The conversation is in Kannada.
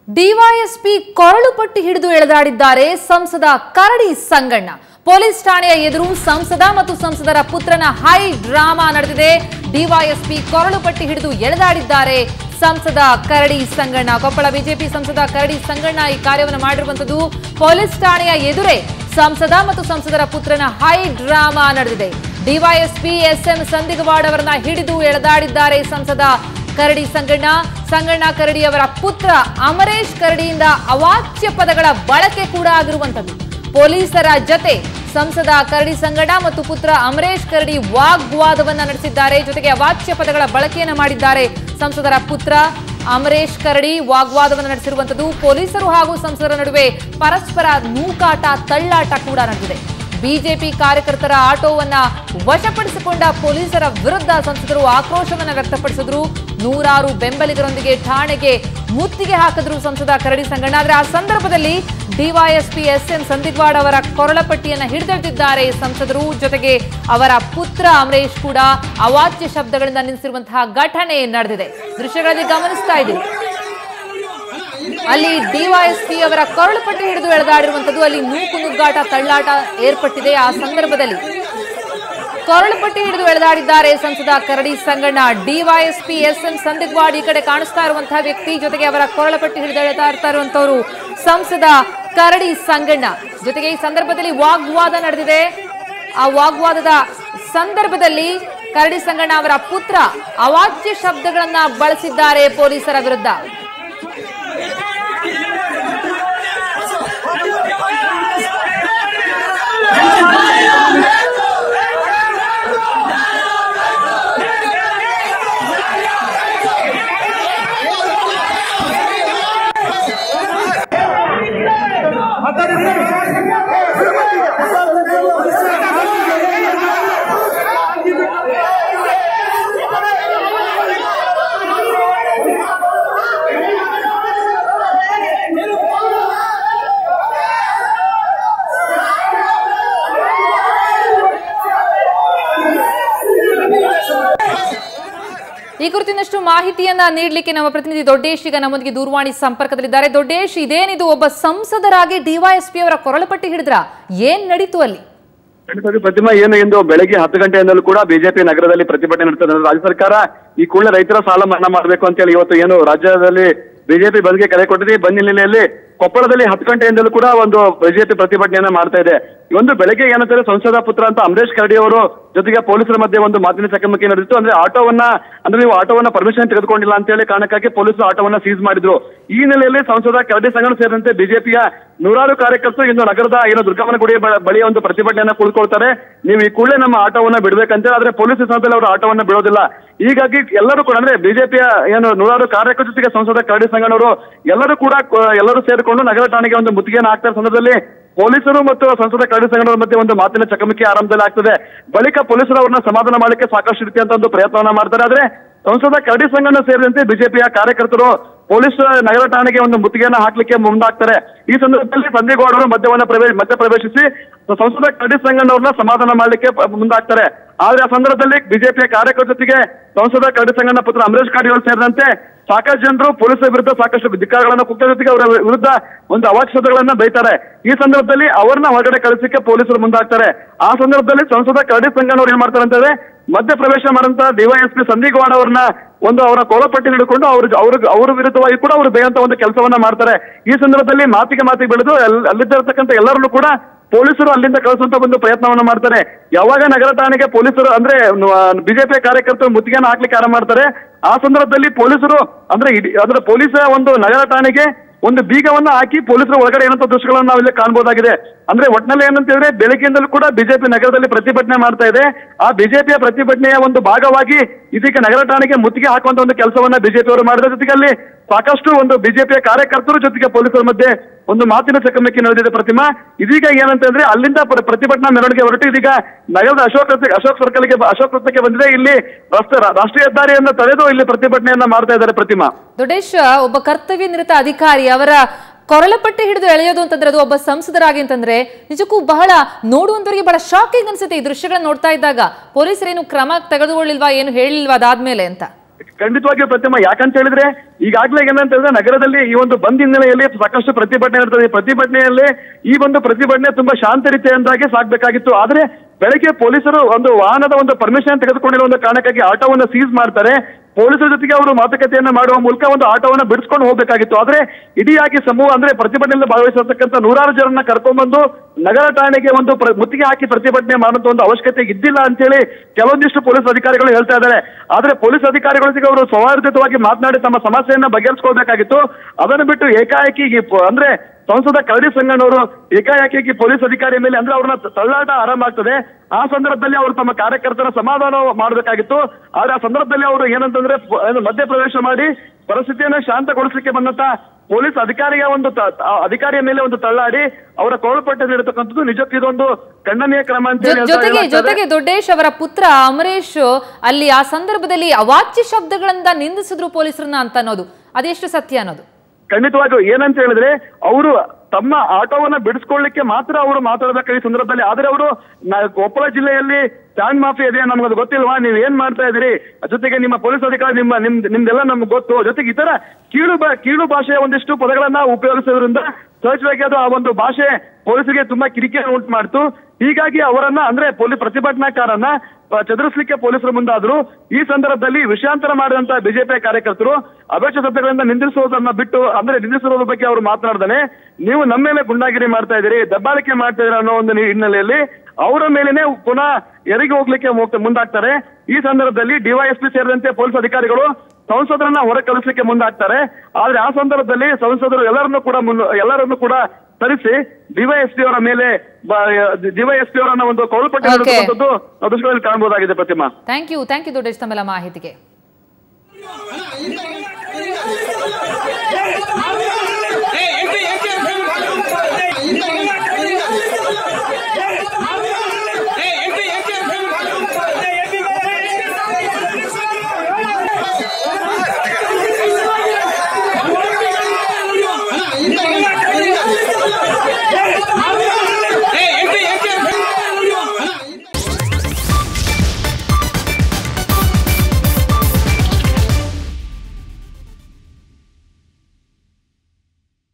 ಡಿವೈಎಸ್ಪಿ ಕೊರಳು ಪಟ್ಟಿ ಹಿಡಿದು ಎಳೆದಾಡಿದ್ದಾರೆ ಸಂಸದ ಕರಡಿ ಸಂಗಣ್ಣ ಪೊಲೀಸ್ ಠಾಣೆಯ ಎದುರು ಸಂಸದ ಮತ್ತು ಸಂಸದರ ಪುತ್ರನ ಹೈ ಡ್ರಾಮಾ ನಡೆದಿದೆ ಡಿವೈಎಸ್ಪಿ ಕೊರಳು ಪಟ್ಟಿ ಹಿಡಿದು ಎಳೆದಾಡಿದ್ದಾರೆ ಸಂಸದ ಕರಡಿ ಸಂಗಣ್ಣ ಕೊಪ್ಪಳ ಬಿಜೆಪಿ ಸಂಸದ ಕರಡಿ ಸಂಗಣ್ಣ ಈ ಕಾರ್ಯವನ್ನು ಮಾಡಿರುವಂತದ್ದು ಪೊಲೀಸ್ ಠಾಣೆಯ ಎದುರೇ ಸಂಸದ ಮತ್ತು ಸಂಸದರ ಪುತ್ರನ ಹೈ ಡ್ರಾಮಾ ನಡೆದಿದೆ ಡಿವೈಎಸ್ಪಿ ಎಸ್ಎಂ ಸಂದಿಗವಾಡ್ ಅವರನ್ನ ಹಿಡಿದು ಎಳೆದಾಡಿದ್ದಾರೆ ಸಂಸದ ಕರಡಿ ಸಂಗಣ್ಣ ಸಂಗಣ್ಣ ಕರಡಿ ಅವರ ಪುತ್ರ ಅಮರೇಶ್ ಕರಡಿಯಿಂದ ಅವಾಚ್ಯ ಪದಗಳ ಬಳಕೆ ಕೂಡ ಆಗಿರುವಂತದ್ದು ಪೊಲೀಸರ ಜತೆ ಸಂಸದ ಕರಡಿ ಸಂಗಣ್ಣ ಮತ್ತು ಪುತ್ರ ಅಮರೇಶ್ ಕರಡಿ ವಾಗ್ವಾದವನ್ನ ನಡೆಸಿದ್ದಾರೆ ಜೊತೆಗೆ ಅವಾಚ್ಯ ಪದಗಳ ಬಳಕೆಯನ್ನ ಮಾಡಿದ್ದಾರೆ ಸಂಸದರ ಪುತ್ರ ಅಮರೇಶ್ ಕರಡಿ ವಾಗ್ವಾದವನ್ನು ನಡೆಸಿರುವಂತದ್ದು ಪೊಲೀಸರು ಹಾಗೂ ಸಂಸದರ ನಡುವೆ ಪರಸ್ಪರ ನೂಕಾಟ ತಳ್ಳಾಟ ಕೂಡ ನಡೆದಿದೆ ಬಿಜೆಪಿ ಕಾರ್ಯಕರ್ತರ ಆಟೋವನ್ನ ವಶಪಡಿಸಿಕೊಂಡ ಪೊಲೀಸರ ವಿರುದ್ಧ ಸಂಸದರು ಆಕ್ರೋಶವನ್ನ ವ್ಯಕ್ತಪಡಿಸಿದ್ರು ನೂರಾರು ಬೆಂಬಲಿಗರೊಂದಿಗೆ ಠಾಣೆಗೆ ಮುತ್ತಿಗೆ ಹಾಕಿದ್ರು ಸಂಸದ ಕರಡಿ ಸಂಗಣ್ಣ ಆದ್ರೆ ಆ ಸಂದರ್ಭದಲ್ಲಿ ಡಿವೈಎಸ್ಪಿ ಎಸ್ ಎನ್ ಸಂದಿಗ್ವಾಡ್ ಅವರ ಕೊರಳಪಟ್ಟಿಯನ್ನ ಹಿಡಿದಿಟ್ಟಿದ್ದಾರೆ ಸಂಸದರು ಜೊತೆಗೆ ಅವರ ಪುತ್ರ ಅಮರೇಶ್ ಕೂಡ ಅವಾಚ್ಯ ಶಬ್ದಗಳಿಂದ ನಿಲ್ಲಿಸಿರುವಂತಹ ಘಟನೆ ನಡೆದಿದೆ ದೃಶ್ಯಗಳಲ್ಲಿ ಗಮನಿಸ್ತಾ ಇದ್ದೀವಿ ಅಲ್ಲಿ ಡಿವೈಎಸ್ಪಿ ಅವರ ಕೊರಳು ಪಟ್ಟಿ ಹಿಡಿದು ಎಳೆದಾಡಿರುವಂತದ್ದು ಅಲ್ಲಿ ನೂಕು ನುಗ್ಗಾಟ ತಳ್ಳಾಟ ಏರ್ಪಟ್ಟಿದೆ ಆ ಸಂದರ್ಭದಲ್ಲಿ ಕೊರಳು ಪಟ್ಟಿ ಹಿಡಿದು ಎಳೆದಾಡಿದ್ದಾರೆ ಸಂಸದ Karadi Sanganna DYSP S M Sandigwad ಈ ಕಡೆ ಕಾಣಿಸ್ತಾ ಇರುವಂತಹ ವ್ಯಕ್ತಿ ಜೊತೆಗೆ ಅವರ ಕೊರಳ ಪಟ್ಟಿ ಹಿಡಿದು ಎಳೆತಾ ಇರ್ತಾ ಇರುವಂತವರು ಸಂಸದ ಕರಡಿ ಸಂಗಣ್ಣ ಜೊತೆಗೆ ಈ ಸಂದರ್ಭದಲ್ಲಿ ವಾಗ್ವಾದ ನಡೆದಿದೆ ಆ ವಾಗ್ವಾದದ ಸಂದರ್ಭದಲ್ಲಿ ಕರಡಿ ಸಂಗಣ್ಣ ಅವರ ಪುತ್ರ ಅವಾಚ್ಯ ಶಬ್ದಗಳನ್ನ ಬಳಸಿದ್ದಾರೆ ಪೊಲೀಸರ ವಿರುದ್ಧ ಈ ಕುರಿತಿನಷ್ಟು ಮಾಹಿತಿಯನ್ನ ನೀಡಲಿಕ್ಕೆ ನಮ್ಮ ಪ್ರತಿನಿಧಿ ದೊಡ್ಡೇಶ್ ಈಗ ನಮ್ಮೊಂದಿಗೆ ದೂರವಾಣಿ ಸಂಪರ್ಕದಲ್ಲಿದ್ದಾರೆ ದೊಡ್ಡೇಶ್ ಇದೇನಿದು ಒಬ್ಬ ಸಂಸದರಾಗಿ ಡಿವೈಎಸ್ಪಿ ಅವರ ಕೊರಳುಪಟ್ಟಿ ಹಿಡಿದ್ರ ಏನ್ ನಡೀತು ಅಲ್ಲಿ ಖಂಡಿತವಾಗಿ ಪ್ರತಿಮಾ ಏನು ಎಂದು ಬೆಳಗ್ಗೆ ಹತ್ತು ಗಂಟೆಯಿಂದಲೂ ಕೂಡ ಬಿಜೆಪಿ ನಗರದಲ್ಲಿ ಪ್ರತಿಭಟನೆ ನಡೆತ್ತದೆ ಅಂದ್ರೆ ರಾಜ್ಯ ಸರ್ಕಾರ ಈ ಕೂಡಲೇ ರೈತರ ಸಾಲ ಮನ್ನಾ ಮಾಡಬೇಕು ಅಂತ ಹೇಳಿ ಇವತ್ತು ಏನು ರಾಜ್ಯದಲ್ಲಿ ಬಿಜೆಪಿ ಬಂದ್ಗೆ ಕರೆ ಕೊಟ್ಟಿದೆ ಈ ಬಂದ್ ಹಿನ್ನೆಲೆಯಲ್ಲಿ ಕೊಪ್ಪಳದಲ್ಲಿ ಹತ್ತು ಗಂಟೆಯಿಂದಲೂ ಕೂಡ ಒಂದು ಬಿಜೆಪಿ ಪ್ರತಿಭಟನೆಯನ್ನ ಮಾಡ್ತಾ ಇದೆ ಈ ಒಂದು ಬೆಳಗ್ಗೆ ಏನಂತಾರೆ ಸಂಸದ ಪುತ್ರ ಅಂತ ಅಮರೇಶ್ ಕರಡಿ ಅವರು ಜೊತೆಗೆ ಪೊಲೀಸರ ಮಧ್ಯೆ ಒಂದು ಮಾತಿನ ಚಕಮಕಿ ನಡೆದಿತ್ತು ಅಂದ್ರೆ ಆಟೋವನ್ನ ಅಂದ್ರೆ ನೀವು ಆಟೋವನ್ನ ಪರ್ಮಿಷನ್ ತೆಗೆದುಕೊಂಡಿಲ್ಲ ಅಂತ ಹೇಳಿ ಕಾರಣಕ್ಕಾಗಿ ಪೊಲೀಸರು ಆಟೋವನ್ನ ಸೀಸ್ ಮಾಡಿದ್ರು ಈ ಹಿನ್ನೆಲೆಯಲ್ಲಿ ಸಂಸದ ಕರಡಿ ಸಂಗಣ ಸೇರಿದಂತೆ ಬಿಜೆಪಿಯ ನೂರಾರು ಕಾರ್ಯಕರ್ತರು ಇಂದು ನಗರದ ಏನು ದುರ್ಗಮ್ಮನ ಗುಡಿ ಬ- ಬಳಿಯ ಒಂದು ಪ್ರತಿಭಟನೆಯನ್ನ ಕುಳಿತುಕೊಳ್ತಾರೆ ನೀವು ಈ ಕೂಡಲೇ ನಮ್ಮ ಆಟೋವನ್ನ ಬಿಡ್ಬೇಕಂತ ಆದ್ರೆ ಪೊಲೀಸ್ ಸಂಸ್ಥೆಯಲ್ಲಿ ಅವರು ಆಟೋವನ್ನ ಬಿಡೋದಿಲ್ಲ ಹೀಗಾಗಿ ಎಲ್ಲರೂ ಕೂಡ ಅಂದ್ರೆ ಬಿಜೆಪಿಯ ಏನು ನೂರಾರು ಕಾರ್ಯಕರ್ತರ ಜೊತೆಗೆ ಸಂಸದ ಕರಡಿ ಸಂಗಣ್ಣವರು ಎಲ್ಲರೂ ಕೂಡ ಕ- ಎಲ್ಲರೂ ಸೇರಿಕೊಂಡು ನಗರ ಠಾಣೆಗೆ ಒಂದು ಮುತ್ತಿಗೆಯನ್ನು ಹಾಕ್ತಾ ಸಂದರ್ಭದಲ್ಲಿ ಪೊಲೀಸರು ಮತ್ತು ಸಂಸದ ಕರಡಿ ಸಂಗಣ್ಣರ ಮಧ್ಯೆ ಒಂದು ಮಾತಿನ ಚಕಮಕಿ ಆರಂಭದಲ್ಲಿ ಆಗ್ತದೆ ಬಳಿಕ ಪೊಲೀಸರು ಅವ್ರನ್ನ ಸಮಾಧಾನ ಮಾಡಲಿಕ್ಕೆ ಸಾಕಷ್ಟು ರೀತಿಯಂತ ಒಂದು ಪ್ರಯತ್ನವನ್ನ ಮಾಡ್ತಾರೆ ಆದ್ರೆ ಸಂಸದ ಕರಡಿ ಸಂಗಣ್ಣ ಸೇರಿದಂತೆ ಬಿಜೆಪಿಯ ಕಾರ್ಯಕರ್ತರು ಪೊಲೀಸ್ ನಗರ ಠಾಣೆಗೆ ಒಂದು ಮುತ್ತಿಗೆಯನ್ನ ಹಾಕ್ಲಿಕ್ಕೆ ಮುಂದಾಗ್ತಾರೆ ಈ ಸಂದರ್ಭದಲ್ಲಿ ಸಂದೇಗೌಡ ಅವರು ಮಧ್ಯವನ್ನ ಪ್ರವೇಶ ಮಧ್ಯ ಪ್ರವೇಶಿಸಿ ಸಂಸದ ಕರಡಿ ಸಂಗಣ್ಣವ್ರನ್ನ ಸಮಾಧಾನ ಮಾಡಲಿಕ್ಕೆ ಪ- ಮುಂದಾಗ್ತಾರೆ ಆದ್ರೆ ಆ ಸಂದರ್ಭದಲ್ಲಿ ಬಿಜೆಪಿಯ ಕಾರ್ಯಕರ್ತರ ಜೊತೆಗೆ ಸಂಸದ ಕರಡಿ ಸಂಗಣ್ಣ ಪುತ್ರ ಅಮರೇಶ್ ಕಾಡಿ ಅವರು ಸೇರಿದಂತೆ ಸಾಕಷ್ಟು ಜನರು ಪೊಲೀಸರ ವಿರುದ್ಧ ಸಾಕಷ್ಟು ಧಿಕ್ಕಾರಗಳನ್ನ ಕುಗ್ತ ಜೊತೆಗೆ ಅವರ ವಿರುದ್ಧ ಒಂದು ಅವಾಚ್ಯ ಶಬ್ದಗಳನ್ನ ಬೈತಾರೆ ಈ ಸಂದರ್ಭದಲ್ಲಿ ಅವರನ್ನ ಹೊರಗಡೆ ಕಳಿಸಲಿಕ್ಕೆ ಪೊಲೀಸರು ಮುಂದಾಗ್ತಾರೆ ಆ ಸಂದರ್ಭದಲ್ಲಿ ಸಂಸದ ಕರಡಿ ಸಂಗಣ್ಣವ್ರು ಏನ್ ಮಾಡ್ತಾರೆ ಅಂತಂದ್ರೆ ಮಧ್ಯ ಪ್ರವೇಶ ಮಾಡಂತ ಡಿವೈಎಸ್ಪಿ ಸಂದೀಗೌಡ ಅವರನ್ನ ಒಂದು ಅವರ ಕೋಲಪಟ್ಟಿ ಹಿಡ್ಕೊಂಡು ಅವ್ರ ಅವ್ರ ಅವ್ರ ವಿರುದ್ಧವಾಗಿ ಕೂಡ ಅವರು ಬೇಯಂತ ಒಂದು ಕೆಲಸವನ್ನ ಮಾಡ್ತಾರೆ ಈ ಸಂದರ್ಭದಲ್ಲಿ ಮಾತಿಗೆ ಮಾತಿಗೆ ಬೆಳೆದು ಅಲ್- ಅಲ್ಲಿದ್ದಿರತಕ್ಕಂಥ ಎಲ್ಲರನ್ನು ಕೂಡ ಪೊಲೀಸರು ಅಲ್ಲಿಂದ ಕಳಿಸುವಂತ ಒಂದು ಪ್ರಯತ್ನವನ್ನ ಮಾಡ್ತಾರೆ ಯಾವಾಗ ನಗರ ಠಾಣೆಗೆ ಪೊಲೀಸರು ಅಂದ್ರೆ ಬಿಜೆಪಿ ಕಾರ್ಯಕರ್ತರು ಮುತ್ತಿಗೆಯನ್ನು ಹಾಕ್ಲಿಕ್ಕೆ ಆರಂಭ ಮಾಡ್ತಾರೆ ಆ ಸಂದರ್ಭದಲ್ಲಿ ಪೊಲೀಸರು ಅಂದ್ರೆ ಇಡೀ ಅಂದ್ರೆ ಪೊಲೀಸ ಒಂದು ನಗರ ಠಾಣೆಗೆ ಒಂದು ಬೀಗವನ್ನ ಹಾಕಿ ಪೊಲೀಸರ ಒಳಗಡೆ ಏನಂತ ದೃಶ್ಯಗಳನ್ನ ನಾವಿಲ್ಲಿ ಕಾಣಬಹುದಾಗಿದೆ ಅಂದ್ರೆ ಒಟ್ಟಿನಲ್ಲಿ ಏನಂತ ಹೇಳಿದ್ರೆ ಬೆಳಗ್ಗೆಯಿಂದಲೂ ಕೂಡ ಬಿಜೆಪಿ ನಗರದಲ್ಲಿ ಪ್ರತಿಭಟನೆ ಮಾಡ್ತಾ ಇದೆ ಆ ಬಿಜೆಪಿಯ ಪ್ರತಿಭಟನೆಯ ಒಂದು ಭಾಗವಾಗಿ ಇದೀಗ ನಗರ ಠಾಣೆಗೆ ಮುತ್ತಿಗೆ ಹಾಕುವಂತ ಒಂದು ಕೆಲಸವನ್ನ ಬಿಜೆಪಿ ಅವರು ಮಾಡಿದ ಜೊತೆಗೆ ಅಲ್ಲಿ ಸಾಕಷ್ಟು ಒಂದು ಬಿಜೆಪಿಯ ಕಾರ್ಯಕರ್ತರು ಜೊತೆಗೆ ಪೊಲೀಸರ ಮಧ್ಯೆ ಒಂದು ಮಾತಿನ ಚಕಮಕಿ ನಡೆದಿದೆ ಪ್ರತಿಮಾ ಇದೀಗ ಏನಂತಂದ್ರೆ ಅಲ್ಲಿಂದ ಪ್ರ- ಪ್ರತಿಭಟನಾ ಮೆರವಣಿಗೆ ಹೊರಟು ಇದೀಗ ನಗರದ ಅಶೋಕ್ ರಸ್ತೆ ಅಶೋಕ್ ಸರ್ಕಲ್ಗೆ ಬ- ಅಶೋಕ್ ವೃತ್ತಕ್ಕೆ ಬಂದಿದೆ ಇಲ್ಲಿ ರಸ್ತೆ ರಾ- ರಾಷ್ಟ್ರೀಯ ಹೆದ್ದಾರಿಯನ್ನ ತಡೆದು ಇಲ್ಲಿ ಪ್ರತಿಭಟನೆಯನ್ನ ಮಾಡ್ತಾ ಇದ್ದಾರೆ ಪ್ರತಿಮಾ ದೊಡ್ಡೇಶ್ ಒಬ್ಬ ಕರ್ತವ್ಯ ನಿರತ ಅಧಿಕಾರಿ ಅವರ ಕೊರಳಪಟ್ಟಿ ಹಿಡಿದು ಎಳೆಯೋದು ಅಂತಂದ್ರೆ ಅದು ಒಬ್ಬ ಸಂಸದರಾಗಿ ಅಂತಂದ್ರೆ ನಿಜಕ್ಕೂ ಬಹಳ ನೋಡುವಂತವರಿಗೆ ಬಹಳ ಶಾಕಿಂಗ್ ಅನ್ಸುತ್ತೆ ಈ ದೃಶ್ಯಗಳನ್ನ ನೋಡ್ತಾ ಇದ್ದಾಗ ಪೊಲೀಸರೇನು ಕ್ರಮ ತೆಗೆದುಕೊಳ್ಳಿಲ್ವಾ ಏನು ಹೇಳಿಲ್ವಾ ಅದಾದ್ಮೇಲೆ ಅಂತ ಖಂಡಿತವಾಗಿಯೂ ಪ್ರತಿಮಾ ಯಾಕಂತ ಹೇಳಿದ್ರೆ ಈಗಾಗಲೇ ಏನಂತ ಹೇಳಿದ್ರೆ ನಗರದಲ್ಲಿ ಈ ಒಂದು ಬಂದ್ ಹಿನ್ನೆಲೆಯಲ್ಲಿ ಸಾಕಷ್ಟು ಪ್ರತಿಭಟನೆ ಇರ್ತದೆ ಈ ಪ್ರತಿಭಟನೆಯಲ್ಲಿ ಈ ಒಂದು ಪ್ರತಿಭಟನೆ ತುಂಬಾ ಶಾಂತ ರೀತಿಯಿಂದಾಗಿ ಸಾಗಬೇಕಾಗಿತ್ತು ಆದ್ರೆ ಬೆಳಗ್ಗೆ ಪೊಲೀಸರು ಒಂದು ವಾಹನದ ಒಂದು ಪರ್ಮಿಷನ್ ತೆಗೆದುಕೊಂಡಿರೋ ಒಂದು ಕಾರಣಕ್ಕಾಗಿ ಆಟೋವನ್ನು ಸೀಸ್ ಮಾಡ್ತಾರೆ ಪೊಲೀಸರ ಜೊತೆಗೆ ಅವರು ಮಾತುಕತೆಯನ್ನ ಮಾಡುವ ಮೂಲಕ ಒಂದು ಆಟೋವನ್ನ ಬಿಡಿಸ್ಕೊಂಡು ಹೋಗಬೇಕಾಗಿತ್ತು ಆದ್ರೆ ಇಡಿಯಾಗಿ ಸಮೂಹ ಅಂದ್ರೆ ಪ್ರತಿಭಟನೆಯಲ್ಲಿ ಭಾಗವಹಿಸಿರ್ತಕ್ಕಂಥ ನೂರಾರು ಜನರನ್ನ ಕರ್ಕೊಂಡ್ಬಂದು ನಗರ ಠಾಣೆಗೆ ಒಂದು ಪ್ರ- ಮುತ್ತಿಗೆ ಹಾಕಿ ಪ್ರತಿಭಟನೆ ಮಾಡುವಂತ ಒಂದು ಅವಶ್ಯಕತೆ ಇದ್ದಿಲ್ಲ ಅಂತೇಳಿ ಕೆಲವೊಂದಿಷ್ಟು ಪೊಲೀಸ್ ಅಧಿಕಾರಿಗಳು ಹೇಳ್ತಾ ಇದ್ದಾರೆ ಆದ್ರೆ ಪೊಲೀಸ್ ಅಧಿಕಾರಿಗಳೊಂದಿಗೆ ಅವರು ಸೌಹಾರ್ದಯುತವಾಗಿ ಮಾತನಾಡಿ ತಮ್ಮ ಸಮಸ್ಯೆಯನ್ನ ಬಗೆಹರಿಸ್ಕೊಳ್ಬೇಕಾಗಿತ್ತು ಅದನ್ನು ಬಿಟ್ಟು ಏಕಾಏಕಿ ಈ ಪ- ಅಂದ್ರೆ ಸಂಸದ ಕರಡಿ ಸಂಗಣ್ಣವರು ಏಕಾಏಕಿ ಪೊಲೀಸ್ ಅಧಿಕಾರಿ ಮೇಲೆ ಅಂದ್ರೆ ಅವ್ರನ್ನ ತಳ್ಳಾಟ ಆರಂಭ ಆಗ್ತದೆ ಆ ಸಂದರ್ಭದಲ್ಲಿ ಅವರು ತಮ್ಮ ಕಾರ್ಯಕರ್ತರ ಸಮಾಧಾನ ಮಾಡಬೇಕಾಗಿತ್ತು ಆದ್ರೆ ಆ ಸಂದರ್ಭದಲ್ಲಿ ಅವರು ಏನಂತಂದ್ರೆ ಪ- ಏನು ಮಧ್ಯಪ್ರವೇಶ ಮಾಡಿ ಪರಿಸ್ಥಿತಿಯನ್ನ ಶಾಂತಗೊಳಿಸಲಿಕ್ಕೆ ಬಂದಂತ ಪೊಲೀಸ್ ಅಧಿಕಾರಿಯ ಒಂದು ತ- ಆ ಅಧಿಕಾರಿಯ ಮೇಲೆ ಒಂದು ತಳ್ಳಾಡಿ ಅವರ ಕೋಳಪಟ್ಟ ನೀಡತಕ್ಕಂಥದ್ದು ನಿಜಕ್ಕೂ ಇದೊಂದು ಖಂಡನೀಯ ಕ್ರಮ ಅಂತ ಜೊ- ಹೇಳಿ ಹೇಳ್ತಾ ಜೊತೆಗೆ ಹೇಳಲಾಗ್ತದೆ. ಜೊತೆಗೆ ದೊಡ್ಡೇಶ್ ಅವರ ಪುತ್ರ ಅಮರೇಶ್ ಅಲ್ಲಿ ಆ ಸಂದರ್ಭದಲ್ಲಿ ಅವಾಚ್ಯ ಶಬ್ದಗಳಿಂದ ನಿಂದಿಸಿದ್ರು ಪೊಲೀಸರನ್ನ ಅಂತ ಅನ್ನೋದು ಅದೆಷ್ಟು ಸತ್ಯ ಅನ್ನೋದು ಖಂಡಿತವಾಗಿಯೂ ಏನಂತ ಹೇಳಿದ್ರೆ ಅವರು ತಮ್ಮ ಆಟೋವನ್ನ ಬಿಡಿಸ್ಕೊಳ್ಳಿಕ್ಕೆ ಮಾತ್ರ ಅವರು ಮಾತಾಡಬೇಕು ಈ ಸಂದರ್ಭದಲ್ಲಿ ಆದ್ರೆ ಅವರು ನ- ಕೊಪ್ಪಳ ಜಿಲ್ಲೆಯಲ್ಲಿ ಸ್ಟ್ಯಾಂಡ್ ಮಾಫಿ ಇದೆ ನಮ್ಗದು ಗೊತ್ತಿಲ್ವಾ ನೀವು ಏನ್ ಮಾಡ್ತಾ ಇದೀರಿ ಜೊತೆಗೆ ನಿಮ್ಮ ಪೊಲೀಸ್ ಅಧಿಕಾರಿ ನಿಮ್ಮ ನಿಮ್ ನಿಮ್ದೆಲ್ಲ ನಮ್ಗೆ ಗೊತ್ತು ಜೊತೆಗೆ ಇತರ ಕೀಳು ಬಾ ಕೀಳು ಭಾಷೆಯ ಒಂದಿಷ್ಟು ಪದಗಳನ್ನ ಉಪಯೋಗಿಸೋದ್ರಿಂದ ಸಹಜವಾಗಿ ಅದು ಆ ಒಂದು ಭಾಷೆ ಪೊಲೀಸರಿಗೆ ತುಂಬಾ ಕಿರಿಕಿರಿ ಉಂಟು ಮಾಡ್ತು ಹೀಗಾಗಿ ಅವರನ್ನ ಅಂದ್ರೆ ಪೊಲೀಸ್ ಪ್ರತಿಭಟನಾಕಾರನ್ನ ಆ, ಚದುರಿಸ್ಲಿಕ್ಕೆ ಪೊಲೀಸರು ಮುಂದಾದ್ರು ಈ ಸಂದರ್ಭದಲ್ಲಿ ವಿಷಯಾಂತರ ಮಾಡಿದಂತ ಬಿಜೆಪಿ ಕಾರ್ಯಕರ್ತರು ಅಭ್ಯಕ್ಷ ಶಬ್ದಗಳಿಂದ ನಿಂದಿಸುವುದನ್ನ ಬಿಟ್ಟು ಅಂದ್ರೆ ನಿಂದಿಸಿರೋದ್ರ ಬಗ್ಗೆ ಅವರು ಮಾತನಾಡ್ದಾನೆ ನೀವು ನಮ್ಮ ಮೇಲೆ ಗುಂಡಾಗಿರಿ ಮಾಡ್ತಾ ಇದ್ದೀರಿ ದಬ್ಬಾಳಿಕೆ ಮಾಡ್ತಾ ಇದ್ದೀರಿ ಅನ್ನೋ ಒಂದು ಹಿನ್ನೆಲೆಯಲ್ಲಿ ಅವರ ಮೇಲೇನೆ ಪುನಃ ಎರಿಗೆ ಹೋಗ್ಲಿಕ್ಕೆ ಹೋಗ್ತಾ- ಮುಂದಾಗ್ತಾರೆ ಈ ಸಂದರ್ಭದಲ್ಲಿ ಡಿವೈಎಸ್ಪಿ ಸೇರಿದಂತೆ ಪೊಲೀಸ್ ಅಧಿಕಾರಿಗಳು ಸಂಸದರನ್ನ ಹೊರ ಕಳಿಸ್ಲಿಕ್ಕೆ ಮುಂದಾಗ್ತಾರೆ ಆದ್ರೆ ಆ ಸಂದರ್ಭದಲ್ಲಿ ಸಂಸದರು ಎಲ್ಲರನ್ನೂ ಕೂಡ ಮುನ್ನ ಎಲ್ಲರನ್ನೂ ಕೂಡ ತರಿಸಿ ಡಿವೈಎಸ್ಪಿ ಅವರ ಮೇಲೆ ಡಿವೈಎಸ್ಪಿ ಅವರನ್ನ ಒಂದು ಕೌಳುಪಟ್ಟಿ Okay. ನೀಡುವಂತದ್ದು ನಾವು ದೃಶ್ಯಗಳಲ್ಲಿ ಕಾಣಬಹುದಾಗಿದೆ Pratima thank you thank you Doddesh ತಮ್ಮೆಲ್ಲ ಮಾಹಿತಿಗೆ